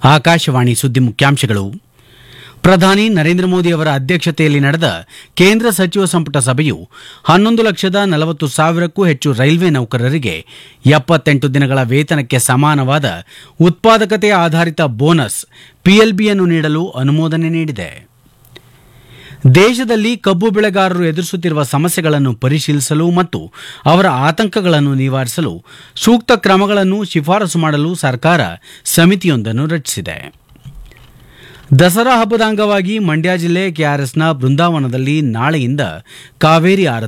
ಆಕಾಶವಾಣಿ ಸುದ್ದಿ ಮುಖ್ಯಾಂಶಗಳು ಪ್ರಧಾನಿ ನರೇಂದ್ರ ಮೋದಿ ಅವರ ಅಧ್ಯಕ್ಷತೆಯಲ್ಲಿ ನಡೆದ ಕೇಂದ್ರ ಸಚಿವ ಸಂಪುಟ ಸಭೆಯು ಹನ್ನೊಂದು ಲಕ್ಷದ ನಲವತ್ತು ಸಾವಿರಕ್ಕೂ ಹೆಚ್ಚು ರೈಲ್ವೆ ನೌಕರರಿಗೆ ಎಪ್ಪತ್ತೆಂಟು ದಿನಗಳ ವೇತನಕ್ಕೆ ಸಮಾನವಾದ ಉತ್ಪಾದಕತೆ ಆಧಾರಿತ ಬೋನಸ್ ಪಿಎಲ್ಬಿಯನ್ನು ನೀಡಲು ಅನುಮೋದನೆ ನೀಡಿದೆ ದೇಶದಲ್ಲಿ ಕಬ್ಬು ಬೆಳೆಗಾರರು ಎದುರಿಸುತ್ತಿರುವ ಸಮಸ್ಯೆಗಳನ್ನು ಪರಿಶೀಲಿಸಲು ಮತ್ತು ಅವರ ಆತಂಕಗಳನ್ನು ನಿವಾರಿಸಲು ಸೂಕ್ತ ಕ್ರಮಗಳನ್ನು ಶಿಫಾರಸು ಮಾಡಲು ಸರ್ಕಾರ ಸಮಿತಿಯೊಂದನ್ನು ರಚಿಸಿದೆ ದಸರಾ ಹಬ್ಬದ ಅಂಗವಾಗಿ ಮಂಡ್ಯ ಜಿಲ್ಲೆ ಕೆಆರ್ಎಸ್ನ ಬೃಂದಾವನದಲ್ಲಿ ನಾಳೆಯಿಂದ ಕಾವೇರಿ ಆರತಿ